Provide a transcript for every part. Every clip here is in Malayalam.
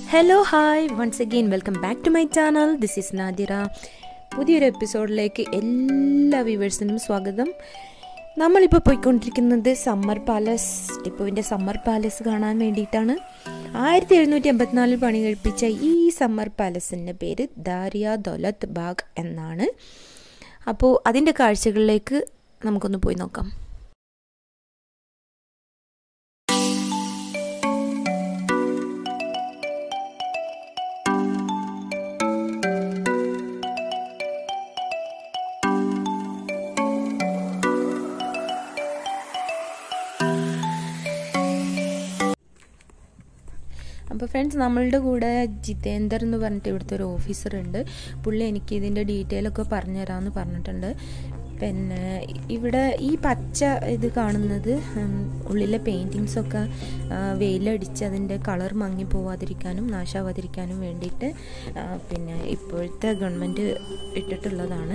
Hello hi once again welcome back to my channel this is Nadira പുതിയൊരു എപ്പിസോഡിലേക്ക് എല്ലാ വ്യൂവേഴ്സിനും സ്വാഗതം നമ്മളിപ്പോൾ പോയിക്കൊണ്ടിരിക്കുന്നത് സമ്മർ പാലസ് ടിപ്പുവിൻ്റെ സമ്മർ പാലസ് കാണാൻ വേണ്ടിയിട്ടാണ് ആയിരത്തി എഴുന്നൂറ്റി എൺപത്തിനാലിൽ പണി കഴിപ്പിച്ച ഈ സമ്മർ പാലസിൻ്റെ പേര് ദാരിയ ദൗലത്ത് ബാഗ് എന്നാണ് അപ്പോൾ അതിൻ്റെ കാഴ്ചകളിലേക്ക് നമുക്കൊന്ന് പോയി നോക്കാം അപ്പോൾ ഫ്രണ്ട്സ് നമ്മളുടെ കൂടെ ജിതേന്ദർ എന്ന് പറഞ്ഞിട്ട് ഇവിടുത്തെ ഒരു ഓഫീസർ ഉണ്ട് പുള്ളി എനിക്ക് ഇതിൻ്റെ ഡീറ്റെയിൽ ഒക്കെ പറഞ്ഞു തരാമെന്ന് പറഞ്ഞിട്ടുണ്ട് പിന്നെ ഇവിടെ ഈ പച്ച ഇത് കാണുന്നത് ഉള്ളിലെ പെയിൻറ്റിങ്സൊക്കെ വെയിലടിച്ച് അതിൻ്റെ കളർ മങ്ങി പോവാതിരിക്കാനും നാശാവാതിരിക്കാനും വേണ്ടിയിട്ട് പിന്നെ ഇപ്പോഴത്തെ ഗവൺമെൻറ് ഇട്ടിട്ടുള്ളതാണ്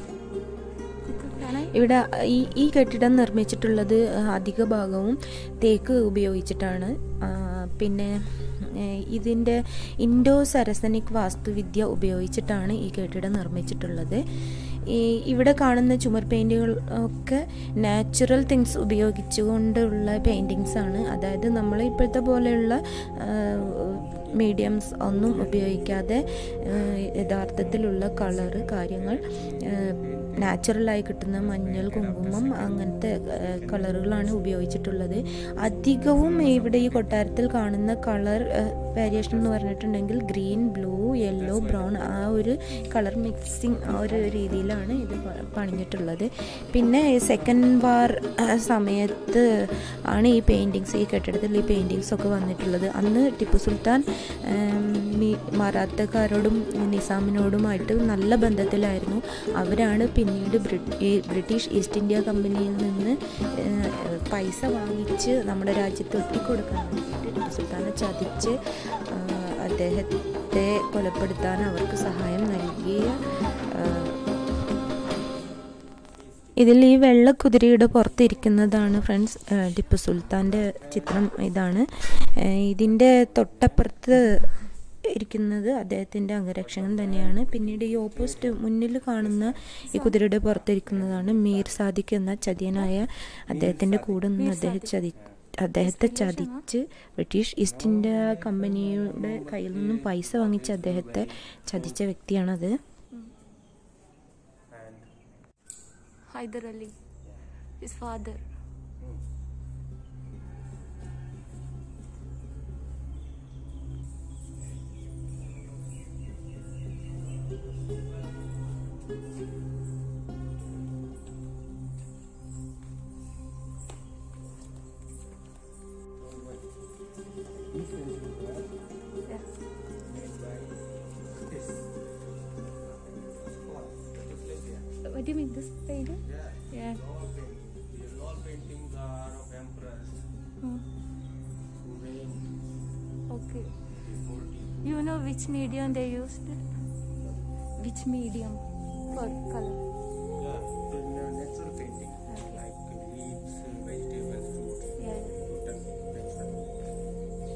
ഇവിടെ ഈ ഈ കെട്ടിടം നിർമ്മിച്ചിട്ടുള്ളത് അധിക ഭാഗവും തേക്ക് ഉപയോഗിച്ചിട്ടാണ് പിന്നെ ഇതിൻ്റെ ഇൻഡോ സരസനിക് വാസ്തുവിദ്യ ഉപയോഗിച്ചിട്ടാണ് ഈ കെട്ടിടം നിർമ്മിച്ചിട്ടുള്ളത് ഈ ഇവിടെ കാണുന്ന ചുമർ പെയിൻറ്റുകൾ ഒക്കെ നാച്ചുറൽ തിങ്സ് ഉപയോഗിച്ചുകൊണ്ടുള്ള പെയിൻറ്റിങ്സ് ആണ് അതായത് നമ്മൾ ഇപ്പോഴത്തെ പോലെയുള്ള മീഡിയംസ് ഒന്നും ഉപയോഗിക്കാതെ യഥാർത്ഥത്തിലുള്ള കളറ് കാര്യങ്ങൾ നാച്ചുറലായി കിട്ടുന്ന മഞ്ഞൾ കുങ്കുമം അങ്ങനത്തെ കളറുകളാണ് ഉപയോഗിച്ചിട്ടുള്ളത് അധികവും ഇവിടെ ഈ കൊട്ടാരത്തിൽ കാണുന്ന കളർ വേരിയേഷൻ എന്ന് പറഞ്ഞിട്ടുണ്ടെങ്കിൽ ഗ്രീൻ ബ്ലൂ യെല്ലോ ബ്രൗൺ ആ ഒരു കളർ മിക്സിങ് ആ ഒരു രീതിയിലാണ് ഇത് പണിഞ്ഞിട്ടുള്ളത് പിന്നെ സെക്കൻഡ് വാർ സമയത്ത് ആണ് ഈ പെയിൻറ്റിങ്സ് ഈ കെട്ടിടത്തിൽ ഈ പെയിൻറ്റിങ്സ് ഒക്കെ വന്നിട്ടുള്ളത് അന്ന് ടിപ്പു സുൽത്താൻ മറാത്തക്കാരോടും നിസാമിനോടുമായിട്ട് നല്ല ബന്ധത്തിലായിരുന്നു അവരാണ് പിന്നീട് ബ്രിട്ടീഷ് ഈസ്റ്റ് ഇന്ത്യ കമ്പനിയിൽ നിന്ന് പൈസ വാങ്ങിച്ച് നമ്മുടെ രാജ്യത്ത് ഒറ്റിക്കൊടുക്കാൻ വേണ്ടിയിട്ട് ടിപ്പു സുൽത്താനെ ചതിച്ച് അദ്ദേഹത്തെ കൊലപ്പെടുത്താൻ അവർക്ക് സഹായം നൽകിയ ഇതിൽ ഈ വെള്ളക്കുതിരയുടെ പുറത്തിരിക്കുന്നതാണ് ഫ്രണ്ട്സ് ടിപ്പു സുൽത്താൻ്റെ ചിത്രം ഇതാണ് ഇതിൻ്റെ തൊട്ടപ്പുറത്ത് ഇരിക്കുന്നത് അദ്ദേഹത്തിൻ്റെ അംഗരക്ഷകൻ തന്നെയാണ് പിന്നീട് ഈ ഓപ്പോസിറ്റ് മുന്നിൽ കാണുന്ന ഈ കുതിരയുടെ പുറത്തിരിക്കുന്നതാണ് മീർ സാദിഖ് എന്ന ചതിയനായ അദ്ദേഹത്തിൻ്റെ കൂടെ നിന്ന് അദ്ദേഹം ചതി അദ്ദേഹത്തെ ചതിച്ച് ബ്രിട്ടീഷ് ഈസ്റ്റ് ഇന്ത്യ കമ്പനിയുടെ കയ്യിൽ നിന്നും പൈസ വാങ്ങിച്ച് അദ്ദേഹത്തെ ചതിച്ച വ്യക്തിയാണത് Hyder Ali, his father. Yeah. What do you mean, this painting? Yeah. These all paintings are of emperors. Hmm. Hussein, Okay. before Tipu. You know which medium they used? Which medium for color? Yeah, in uh, natural painting, Okay. like leaves, vegetables, fruits, Yeah. total natural.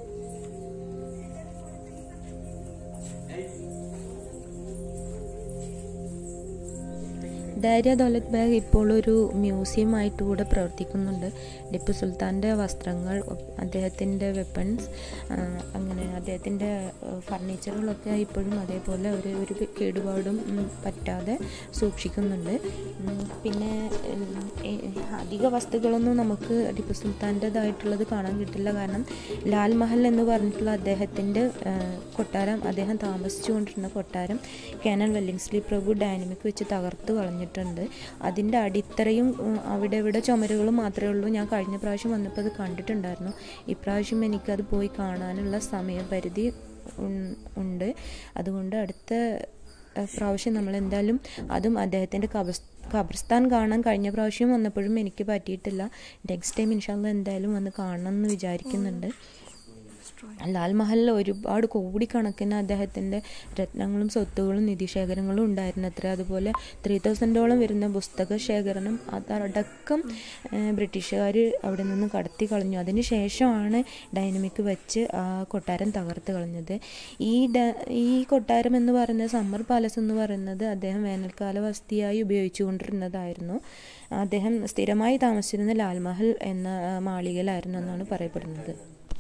Daria Daulat Bagh ഇപ്പോൾ ഒരു മ്യൂസിയം ആയിട്ട് കൂടെ പ്രവർത്തിക്കുന്നുണ്ട് ടിപ്പു സുൽത്താൻ്റെ വസ്ത്രങ്ങൾ അദ്ദേഹത്തിൻ്റെ വെപ്പൺസ് അങ്ങനെ അദ്ദേഹത്തിൻ്റെ ഫർണിച്ചറുകളൊക്കെ ഇപ്പോഴും അതേപോലെ ഒരു ഒരു കേടുപാടും പറ്റാതെ സൂക്ഷിക്കുന്നുണ്ട് പിന്നെ അധിക വസ്തുക്കളൊന്നും നമുക്ക് ടിപ്പു സുൽത്താൻ്റെതായിട്ടുള്ളത് കാണാൻ കിട്ടില്ല കാരണം ലാൽ മഹൽ എന്ന് പറഞ്ഞിട്ടുള്ള അദ്ദേഹത്തിൻ്റെ കൊട്ടാരം അദ്ദേഹം താമസിച്ചുകൊണ്ടിരുന്ന കൊട്ടാരം കാനൽ വെല്ലിങ്സ്ലി പ്രഭു ഡൈനമിക് വെച്ച് തകർത്ത് കളഞ്ഞിട്ടുണ്ട് അതിൻ്റെ അടിത്തറയും അവിടെ ഇവിടെ ചുമരുകളും മാത്രമേ ഉള്ളൂ ഞാൻ കഴിഞ്ഞ പ്രാവശ്യം വന്നപ്പോൾ അത് കണ്ടിട്ടുണ്ടായിരുന്നു ഇപ്രാവശ്യം എനിക്കത് പോയി കാണാനുള്ള സമയപരിധി ഉണ്ട് അതുകൊണ്ട് അടുത്ത പ്രാവശ്യം നമ്മൾ എന്തായാലും അതും അദ്ദേഹത്തിൻ്റെ കബസ് ഖബർസ്ഥാൻ കാണാൻ കഴിഞ്ഞ പ്രാവശ്യം വന്നപ്പോഴും എനിക്ക് പറ്റിയിട്ടില്ല നെക്സ്റ്റ് ടൈം ഇൻഷാല്ല എന്തായാലും വന്ന് കാണണം എന്ന് വിചാരിക്കുന്നുണ്ട് destroyed. ലാൽ മഹലിൽ ഒരുപാട് കോടിക്കണക്കിന് അദ്ദേഹത്തിൻ്റെ രത്നങ്ങളും സ്വത്തുകളും നിധിശേഖരങ്ങളും ഉണ്ടായിരുന്നു അത്ര അതുപോലെ ത്രീ തൗസൻഡോളം വരുന്ന പുസ്തക ശേഖരണം അതടക്കം ബ്രിട്ടീഷുകാർ അവിടെ നിന്ന് കടത്തി കളഞ്ഞു അതിന് ശേഷമാണ് ഡൈനമിക് വെച്ച് ആ കൊട്ടാരം തകർത്ത് കളഞ്ഞത് ഈ ഡ ഈ കൊട്ടാരം എന്ന് പറയുന്നത് സമ്മർ പാലസ് എന്ന് പറയുന്നത് അദ്ദേഹം വേനൽക്കാല വസതിയായി ഉപയോഗിച്ചുകൊണ്ടിരുന്നതായിരുന്നു അദ്ദേഹം സ്ഥിരമായി താമസിച്ചിരുന്ന ലാൽമഹൽ എന്ന ആ, മാളികയിലായിരുന്നു എന്നാണ് പറയപ്പെടുന്നത്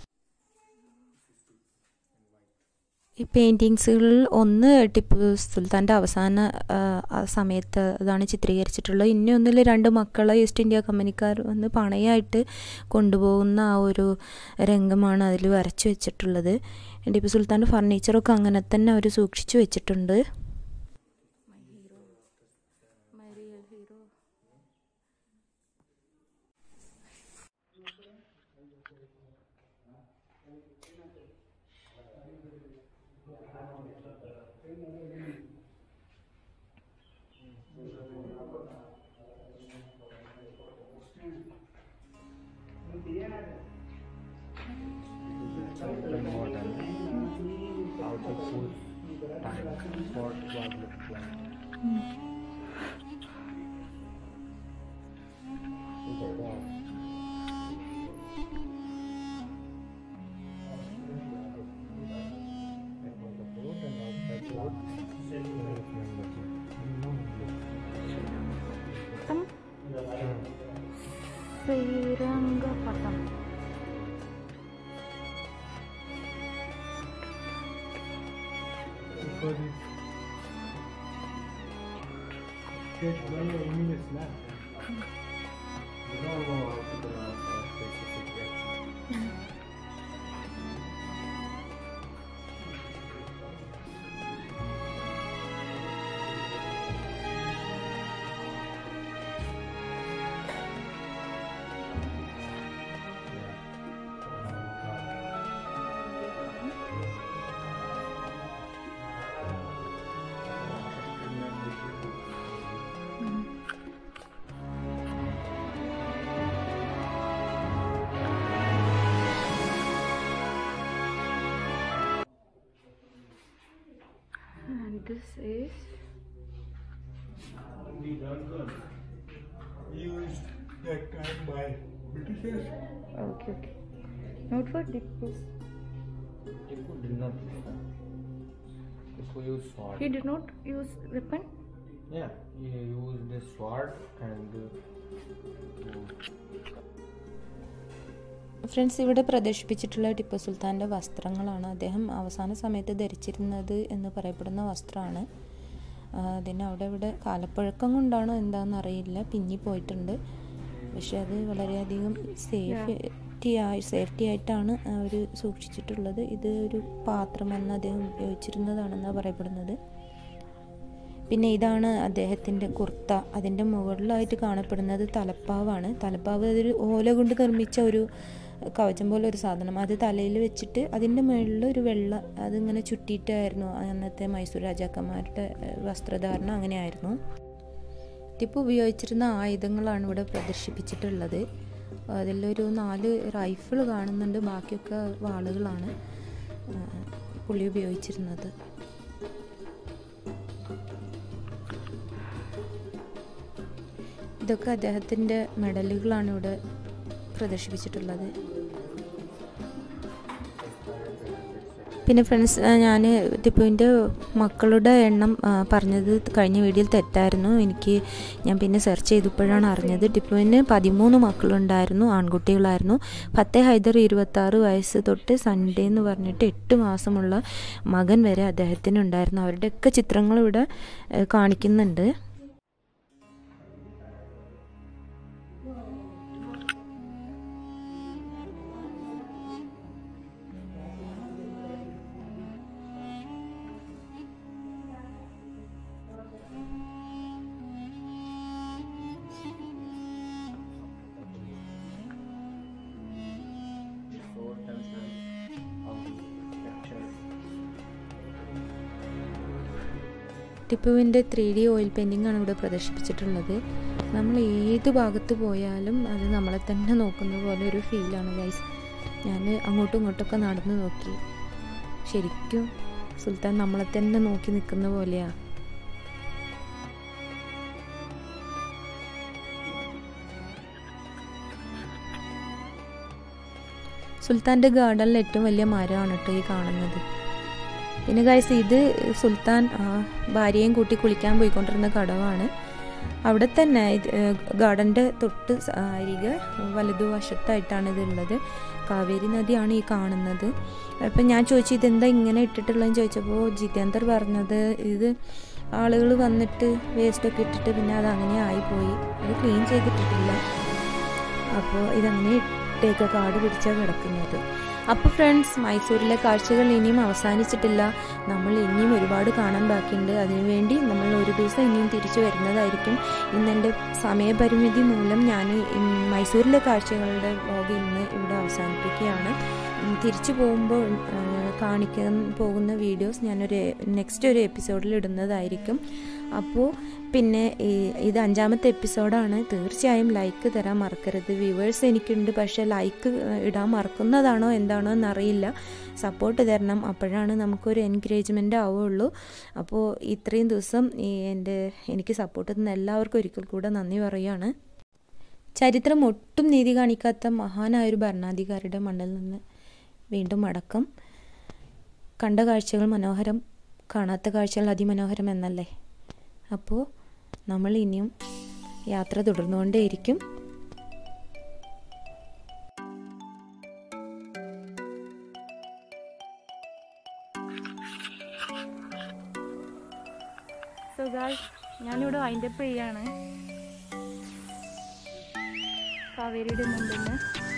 ഈ പെയിൻറ്റിങ്സുകളിൽ ഒന്ന് ടിപ്പു സുൽത്താൻ്റെ അവസാന ആ, ആ സമയത്ത് അതാണ് ചിത്രീകരിച്ചിട്ടുള്ളത് ഇനി ഒന്നിൽ രണ്ട് മക്കളെ ഈസ്റ്റ് ഇന്ത്യ കമ്പനിക്കാർ വന്ന് പണയായിട്ട് കൊണ്ടുപോകുന്ന ആ ഒരു രംഗമാണ് അതിൽ വരച്ചു വെച്ചിട്ടുള്ളത് ടിപ്പു സുൽത്താൻ്റെ ഫർണിച്ചറൊക്കെ അങ്ങനെ തന്നെ അവർ സൂക്ഷിച്ചു വെച്ചിട്ടുണ്ട് My hero. My real hero. something more than how to put time for what looks like. Look at that. That was the boat and outside boat. Patam. Sriranga Because it's sketched by your immediate lab. You don't know how to pronounce a specific word. And this is Used that time by Britishers. okay, okay. Not for Tipu. Tipu did not use that. Tipu used sword. He did not use weapon. Yeah, he used the sword and uh, friends ഇവിടെ പ്രദർശിപ്പിച്ചിട്ടുള്ള ടിപ്പു സുൽത്താൻ്റെ വസ്ത്രങ്ങളാണ് അദ്ദേഹം അവസാന സമയത്ത് ധരിച്ചിരുന്നത് എന്ന് പറയപ്പെടുന്ന വസ്ത്രമാണ് ആ, അതിന് അവിടെ ഇവിടെ കാലപ്പഴക്കം കൊണ്ടാണോ എന്താണെന്ന് അറിയില്ല പിന്നി പോയിട്ടുണ്ട് പക്ഷെ അത് വളരെയധികം സേഫ്റ്റി ആയി സേഫ്റ്റി ആയിട്ടാണ് അവർ സൂക്ഷിച്ചിട്ടുള്ളത് ഇത് ഒരു പാത്രമെന്ന് അദ്ദേഹം ഉപയോഗിച്ചിരുന്നതാണെന്നാണ് പറയപ്പെടുന്നത് പിന്നെ ഇതാണ് അദ്ദേഹത്തിൻ്റെ കുർത്ത അതിൻ്റെ മുകളിലായിട്ട് കാണപ്പെടുന്നത് തലപ്പാവാണ് തലപ്പാവ് അതൊരു ഓല കൊണ്ട് നിർമ്മിച്ച ഒരു കവചം പോലെ ഒരു സാധനം അത് തലയിൽ വെച്ചിട്ട് അതിൻ്റെ മുകളിൽ ഒരു വെള്ള അതിങ്ങനെ ചുറ്റിയിട്ടായിരുന്നു അന്നത്തെ മൈസൂർ രാജാക്കന്മാരുടെ ഏഹ്, വസ്ത്രധാരണം അങ്ങനെയായിരുന്നു ടിപ്പു ഉപയോഗിച്ചിരുന്ന ആയുധങ്ങളാണ് ഇവിടെ പ്രദർശിപ്പിച്ചിട്ടുള്ളത് അതിലൊരു നാല് റൈഫിൾ കാണുന്നുണ്ട് ബാക്കിയൊക്കെ വാളുകളാണ് ആ, പുള്ളി ഉപയോഗിച്ചിരുന്നത് ഇതൊക്കെ അദ്ദേഹത്തിൻ്റെ മെഡലുകളാണ് ഇവിടെ പ്രദർശിപ്പിച്ചിട്ടുള്ളത് പിന്നെ ഫ്രണ്ട്സ് ഞാൻ ടിപ്പുവിൻ്റെ മക്കളുടെ എണ്ണം ആ, പറഞ്ഞത് കഴിഞ്ഞ വീഡിയോയിൽ തെറ്റായിരുന്നു എനിക്ക് ഞാൻ പിന്നെ സെർച്ച് ചെയ്തപ്പോഴാണ് അറിഞ്ഞത് ടിപ്പുവിന് പതിമൂന്ന് മക്കളുണ്ടായിരുന്നു ആൺകുട്ടികളായിരുന്നു ഫത്തേ ഹൈദർ ഇരുപത്താറ് വയസ്സ് തൊട്ട് സൺഡേ എന്ന് പറഞ്ഞിട്ട് എട്ട് മാസമുള്ള മകൻ വരെ അദ്ദേഹത്തിന് ഉണ്ടായിരുന്നു അവരുടെയൊക്കെ ചിത്രങ്ങൾ ഇവിടെ ഏ, കാണിക്കുന്നുണ്ട് sword tells them how to capture ടിപ്പുവിൻ്റെ ത്രീ ഡി ഓയിൽ പെയിൻറ്റിംഗ് ആണ് ഇവിടെ പ്രദർശിപ്പിച്ചിട്ടുള്ളത് നമ്മൾ ഏത് ഭാഗത്ത് പോയാലും അത് നമ്മളെ തന്നെ നോക്കുന്ന പോലെ ഒരു ഫീലാണ് ഗൈസ് ഞാൻ അങ്ങോട്ടും ഇങ്ങോട്ടൊക്കെ നടന്നു നോക്കി ശരിക്കും സുൽത്താൻ നമ്മളെ തന്നെ നോക്കി നിൽക്കുന്ന പോലെയാ സുൽത്താൻ്റെ ഗാർഡനിൽ ഏറ്റവും വലിയ മരമാണ് കേട്ടോ ഈ കാണുന്നത് പിന്നെ ഗൈസ് ഇത് സുൽത്താൻ ആ, ഭാര്യയും കൂട്ടി കുളിക്കാൻ പോയിക്കൊണ്ടിരുന്ന കടവാണ് അവിടെ തന്നെ ഇത് ഗാർഡൻ്റെ തൊട്ട് സ- അരികെ വലതുവശത്തായിട്ടാണ് ഇതുള്ളത് കാവേരി നദിയാണ് ഈ കാണുന്നത് അപ്പം ഞാൻ ചോദിച്ചു ഇതെന്താ ഇങ്ങനെ ഇട്ടിട്ടുള്ളതെന്ന് ചോദിച്ചപ്പോൾ ജിതേന്ദർ പറഞ്ഞത് ഇത് ആളുകൾ വന്നിട്ട് വേസ്റ്റൊക്കെ ഇട്ടിട്ട് പിന്നെ അത് അങ്ങനെ ആയിപ്പോയി അത് ക്ലീൻ ചെയ്തിട്ടിട്ടില്ല അപ്പോൾ ഇതങ്ങനെ ഇട്ടേക്ക് കാട് പിടിച്ചാണ് കിടക്കുന്നത് അപ്പോൾ ഫ്രണ്ട്സ് മൈസൂരിലെ കാഴ്ചകൾ ഇനിയും അവസാനിച്ചിട്ടില്ല നമ്മൾ ഇനിയും ഒരുപാട് കാണാൻ ബാക്കിയുണ്ട് അതിനുവേണ്ടി നമ്മൾ ഒരു ദിവസം ഇനിയും തിരിച്ചു വരുന്നതായിരിക്കും ഇന്നെൻ്റെ സമയപരിമിതി മൂലം ഞാൻ മൈസൂരിലെ കാഴ്ചകളുടെ വ്ലോഗ് ഇന്ന് ഇവിടെ അവസാനിപ്പിക്കുകയാണ് ഉം, തിരിച്ചു പോകുമ്പോൾ ആ, കാണിക്കാൻ പോകുന്ന വീഡിയോസ് ഞാനൊരു നെക്സ്റ്റ് ഒരു എപ്പിസോഡിൽ ഇടുന്നതായിരിക്കും അപ്പോൾ പിന്നെ ഈ- ഇത് അഞ്ചാമത്തെ എപ്പിസോഡാണ് തീർച്ചയായും ലൈക്ക് തരാൻ മറക്കരുത് വ്യൂവേഴ്സ് എനിക്കുണ്ട് പക്ഷേ ലൈക്ക് ഇടാൻ മറക്കുന്നതാണോ എന്താണോ എന്നറിയില്ല സപ്പോർട്ട് തരണം അപ്പോഴാണ് നമുക്കൊരു എൻകറേജ്മെൻ്റ് ആവുള്ളൂ അപ്പോൾ ഇത്രയും ദിവസം ഈ എൻ്റെ എനിക്ക് സപ്പോർട്ട് തന്ന എല്ലാവർക്കും ഒരിക്കൽ കൂടെ നന്ദി പറയുകയാണ് ചരിത്രം ഒട്ടും നീതി കാണിക്കാത്ത മഹാനായൊരു ഭരണാധികാരിയുടെ മണ്ണിൽ നിന്ന് വീണ്ടും മടക്കം കണ്ട കാഴ്ചകൾ മനോഹരം കാണാത്ത കാഴ്ചകൾ അതിമനോഹരം എന്നല്ലേ അപ്പോൾ നമ്മൾ ഇനിയും യാത്ര തുടർന്നുകൊണ്ടേയിരിക്കും സോ ഗായ്സ് ഞാനിവിടെ വൈൻഡപ്പ് ചെയ്യാണ് കാവേരിയുടെ മുമ്പിൽ നിന്ന്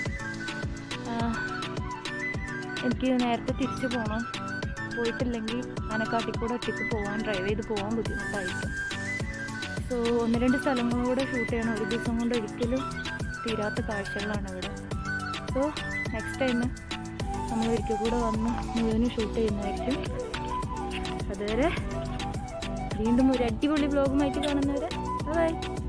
എനിക്ക് നേരത്തെ തിരിച്ചു പോകണം പോയിട്ടില്ലെങ്കിൽ ആനക്കാട്ടിക്കൂടെ ഒറ്റയ്ക്ക് പോകാൻ ഡ്രൈവ് ചെയ്ത് പോകാൻ ബുദ്ധിമുട്ടായിരിക്കും സോ ഒന്ന് രണ്ട് സ്ഥലങ്ങളിലൂടെ ഷൂട്ട് ചെയ്യണം ഒരു ദിവസം കൊണ്ട് ഒരിക്കലും തീരാത്ത കാഴ്ചകളാണ് ഇവിടെ സോ നെക്സ്റ്റ് ടൈം നമ്മൾ ഒരിക്കൽ കൂടെ വന്ന് മുഴുവനും ഷൂട്ട് ചെയ്യുന്നതായിരിക്കും അതുവരെ വീണ്ടും ഒരു അടിപൊളി വ്ലോഗുമായിട്ട് കാണുന്നവരെ ബൈ